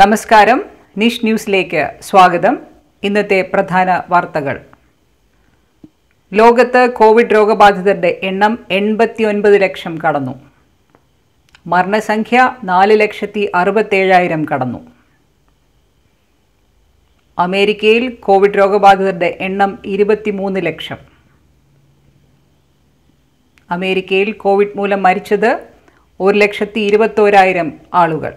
നമസ്കാരം നിഷ് ന്യൂസിലേക്ക് സ്വാഗതം ഇന്നത്തെ പ്രധാന വാർത്തകൾ ലോകത്ത് കോവിഡ് രോഗബാധിതരുടെ എണ്ണം എൺപത്തി ഒൻപത് ലക്ഷം കടന്നു മരണസംഖ്യ നാല് ലക്ഷത്തി അറുപത്തേഴായിരം കടന്നു അമേരിക്കയിൽ കോവിഡ് രോഗബാധിതരുടെ എണ്ണം ഇരുപത്തിമൂന്ന് ലക്ഷം അമേരിക്കയിൽ കോവിഡ് മൂലം മരിച്ചത് ഒരു ലക്ഷത്തി ഇരുപത്തോരായിരം ആളുകൾ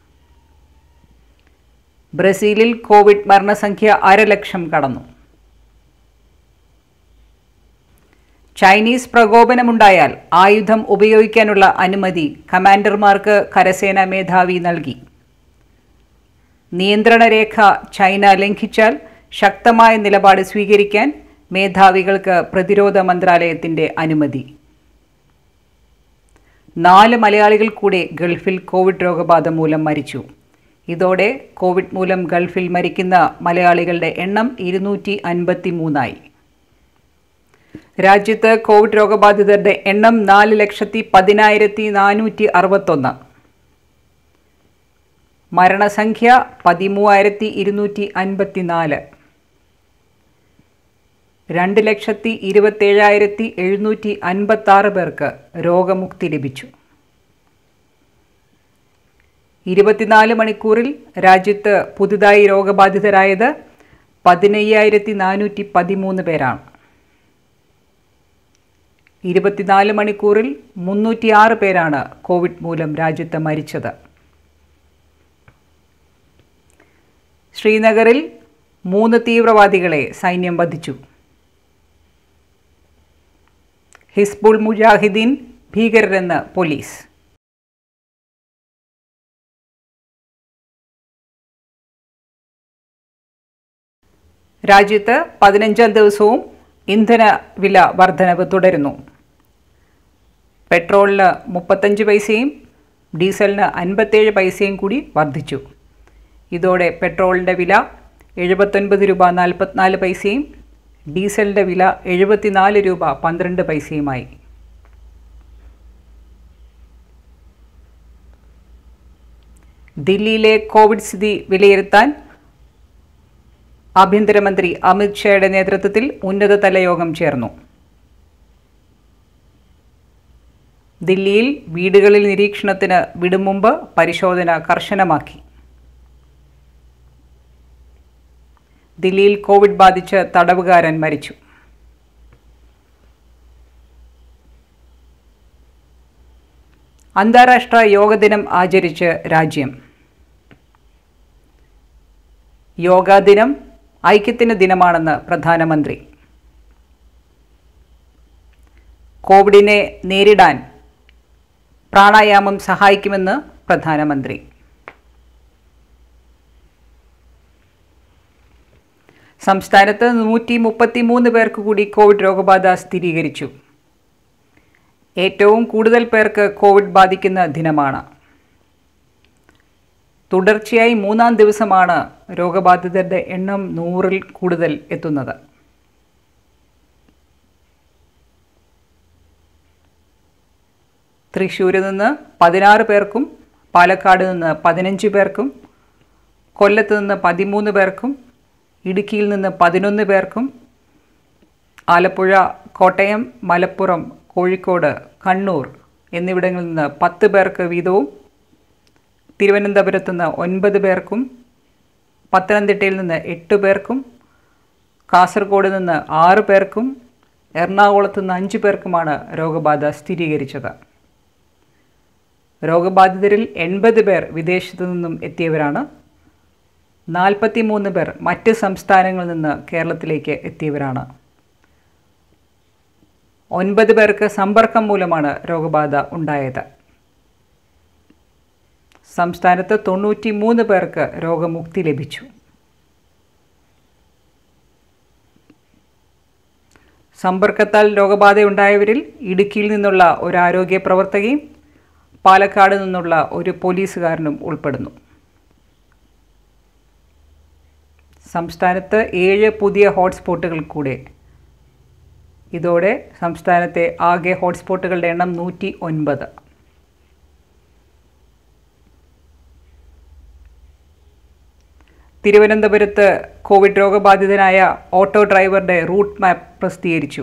ബ്രസീലിൽ കോവിഡ് മരണസംഖ്യ അരലക്ഷം കടന്നു ചൈനീസ് പ്രകോപനമുണ്ടായാൽ ആയുധം ഉപയോഗിക്കാനുള്ള അനുമതി കമാൻഡർമാർക്ക് കരസേനാ മേധാവി നൽകി നിയന്ത്രണരേഖ ചൈന ലംഘിച്ചാൽ ശക്തമായ നിലപാട് സ്വീകരിക്കാൻ മേധാവികൾക്ക് പ്രതിരോധ മന്ത്രാലയത്തിന്റെ അനുമതി നാല് മലയാളികൾ കൂടെ ഗൾഫിൽ കോവിഡ് രോഗബാധ മൂലം മരിച്ചു ഇതോടെ കോവിഡ് മൂലം ഗൾഫിൽ മരിക്കുന്ന മലയാളികളുടെ എണ്ണം ഇരുന്നൂറ്റി അൻപത്തി മൂന്നായി രാജ്യത്ത് കോവിഡ് രോഗബാധിതരുടെ എണ്ണം നാല് ലക്ഷത്തി പതിനായിരത്തി നാനൂറ്റി അറുപത്തൊന്ന് മരണസംഖ്യ പതിമൂവായിരത്തി ഇരുന്നൂറ്റി അൻപത്തി നാല് രണ്ട് ലക്ഷത്തി ഇരുപത്തേഴായിരത്തി എഴുന്നൂറ്റി അൻപത്തി ആറ് പേർക്ക് രോഗമുക്തി ലഭിച്ചു ഇരുപത്തിനാല് മണിക്കൂറിൽ രാജ്യത്ത് പുതുതായി രോഗബാധിതരായത് പതിനയ്യായിരത്തി നാനൂറ്റി പതിമൂന്ന് പേരാണ് ഇരുപത്തിനാല് മണിക്കൂറിൽ മുന്നൂറ്റിയാറ് പേരാണ് കോവിഡ് മൂലം രാജ്യത്ത് മരിച്ചത് ശ്രീനഗറിൽ മൂന്ന് തീവ്രവാദികളെ സൈന്യം വധിച്ചു ഹിസ്ബുൾ മുജാഹിദ്ദീൻ ഭീകരരെന്ന് പോലീസ് രാജ്യത്ത് പതിനഞ്ചാം ദിവസവും ഇന്ധന വില വർധനവ് തുടരുന്നു പെട്രോളിന് മുപ്പത്തഞ്ച് പൈസയും ഡീസലിന് അൻപത്തേഴ് പൈസയും കൂടി വർദ്ധിച്ചു ഇതോടെ പെട്രോളിൻ്റെ വില എഴുപത്തൊൻപത് രൂപ നാൽപ്പത്തിനാല് പൈസയും ഡീസലിൻ്റെ വില എഴുപത്തിനാല് രൂപ പന്ത്രണ്ട് പൈസയുമായി ദില്ലിയിലെ കോവിഡ് സ്ഥിതി വിലയിരുത്താൻ ആഭ്യന്തരമന്ത്രി അമിത് ഷായുടെ നേതൃത്വത്തിൽ ഉന്നതതല യോഗം ചേർന്നു ദില്ലിയിൽ വീടുകളിൽ നിരീക്ഷണത്തിന് വിടും മുമ്പ് പരിശോധന കർശനമാക്കി ദില്ലിയിൽ കോവിഡ് ബാധിച്ച് തടവുകാരൻ മരിച്ചു അന്താരാഷ്ട്ര യോഗ ദിനം ആചരിച്ച് രാജ്യം യോഗാ ദിനം ഐക്യത്തിന് ദിനമാണെന്ന് പ്രധാനമന്ത്രി കോവിഡിനെ നേരിടാൻ പ്രാണായാമം സഹായിക്കുമെന്ന് പ്രധാനമന്ത്രി സംസ്ഥാനത്ത് നൂറ്റി മുപ്പത്തി മൂന്ന് പേർക്ക് കൂടി കോവിഡ് രോഗബാധ സ്ഥിരീകരിച്ചു ഏറ്റവും കൂടുതൽ പേർക്ക് കോവിഡ് ബാധിക്കുന്ന ദിനമാണ് തുടർച്ചയായി മൂന്നാം ദിവസമാണ് രോഗബാധിതരുടെ എണ്ണം നൂറിൽ കൂടുതൽ എത്തുന്നത് തൃശ്ശൂരിൽ നിന്ന് പതിനാറ് പേർക്കും പാലക്കാട് നിന്ന് പതിനഞ്ച് പേർക്കും കൊല്ലത്ത് നിന്ന് പതിമൂന്ന് പേർക്കും ഇടുക്കിയിൽ നിന്ന് പതിനൊന്ന് പേർക്കും ആലപ്പുഴ കോട്ടയം മലപ്പുറം കോഴിക്കോട് കണ്ണൂർ എന്നിവിടങ്ങളിൽ നിന്ന് പത്ത് പേർക്ക് വീതവും തിരുവനന്തപുരത്ത് നിന്ന് ഒൻപത് പേർക്കും പത്തനംതിട്ടയിൽ നിന്ന് എട്ട് പേർക്കും കാസർഗോഡ് നിന്ന് ആറ് പേർക്കും എറണാകുളത്ത് നിന്ന് അഞ്ച് പേർക്കുമാണ് രോഗബാധ സ്ഥിരീകരിച്ചത് രോഗബാധിതരിൽ എൺപത് പേർ വിദേശത്തു നിന്നും എത്തിയവരാണ് നാൽപ്പത്തി മൂന്ന് പേർ മറ്റ് സംസ്ഥാനങ്ങളിൽ നിന്ന് കേരളത്തിലേക്ക് എത്തിയവരാണ് ഒൻപത് പേർക്ക് സമ്പർക്കം മൂലമാണ് രോഗബാധ ഉണ്ടായത് സംസ്ഥാനത്ത് തൊണ്ണൂറ്റി മൂന്ന് പേർക്ക് രോഗമുക്തി ലഭിച്ചു സമ്പർക്കത്താൽ രോഗബാധയുണ്ടായവരിൽ ഇടുക്കിയിൽ നിന്നുള്ള ഒരു ആരോഗ്യ പ്രവർത്തകയും പാലക്കാട് നിന്നുള്ള ഒരു പോലീസുകാരനും ഉൾപ്പെടുന്നു സംസ്ഥാനത്ത് ഏഴ് പുതിയ ഹോട്ട്സ്പോട്ടുകൾ കൂടെ ഇതോടെ സംസ്ഥാനത്തെ ആകെ ഹോട്ട്സ്പോട്ടുകളുടെ എണ്ണം നൂറ്റി ഒൻപത് തിരുവനന്തപുരത്ത് കോവിഡ് രോഗബാധിതനായ ഓട്ടോ ഡ്രൈവറുടെ റൂട്ട് മാപ്പ് പ്രസിദ്ധീകരിച്ചു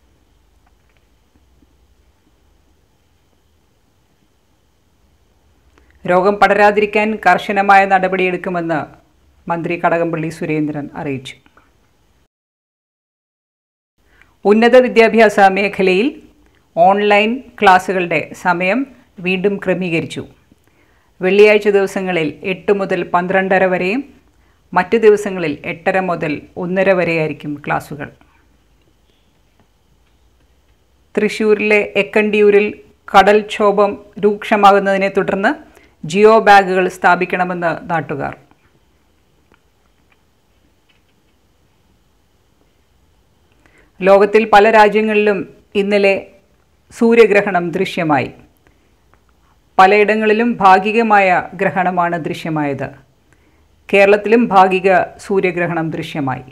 രോഗം പടരാതിരിക്കാൻ കർശനമായ നടപടിയെടുക്കുമെന്ന് മന്ത്രി കടകംപള്ളി സുരേന്ദ്രൻ അറിയിച്ചു ഉന്നത വിദ്യാഭ്യാസ മേഖലയിൽ ഓൺലൈൻ ക്ലാസുകളുടെ സമയം വീണ്ടും ക്രമീകരിച്ചു വെള്ളിയാഴ്ച ദിവസങ്ങളിൽ എട്ട് മുതൽ പന്ത്രണ്ടര വരെയും മറ്റ് ദിവസങ്ങളിൽ എട്ടര മുതൽ ഒന്നര വരെയായിരിക്കും ക്ലാസുകൾ തൃശൂരിലെ എക്കണ്ടിയൂരിൽ കടൽക്ഷോഭം രൂക്ഷമാകുന്നതിനെ തുടർന്ന് ജിയോ ബാഗുകൾ സ്ഥാപിക്കണമെന്ന് നാട്ടുകാർ ലോകത്തിൽ പല രാജ്യങ്ങളിലും ഇന്നലെ സൂര്യഗ്രഹണം ദൃശ്യമായി പലയിടങ്ങളിലും ഭാഗികമായ ഗ്രഹണമാണ് ദൃശ്യമായത് കേരളത്തിലും ഭാഗിക സൂര്യഗ്രഹണം ദൃശ്യമായി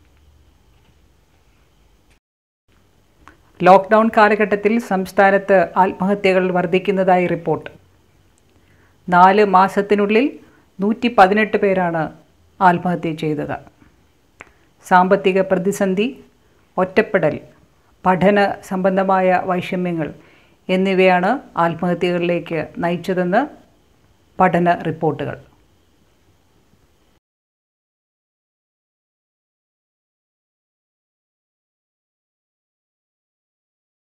ലോക്ക്ഡൗൺ കാലഘട്ടത്തിൽ സംസ്ഥാനത്ത് ആത്മഹത്യകൾ വർദ്ധിക്കുന്നതായി റിപ്പോർട്ട് നാല് മാസത്തിനുള്ളിൽ നൂറ്റി പതിനെട്ട് പേരാണ് ആത്മഹത്യ ചെയ്തത് സാമ്പത്തിക പ്രതിസന്ധി ഒറ്റപ്പെടൽ പഠന സംബന്ധമായ വൈഷമ്യങ്ങൾ എന്നിവയാണ് ആത്മഹത്യകളിലേക്ക് നയിച്ചതെന്ന് പഠന റിപ്പോർട്ടുകൾ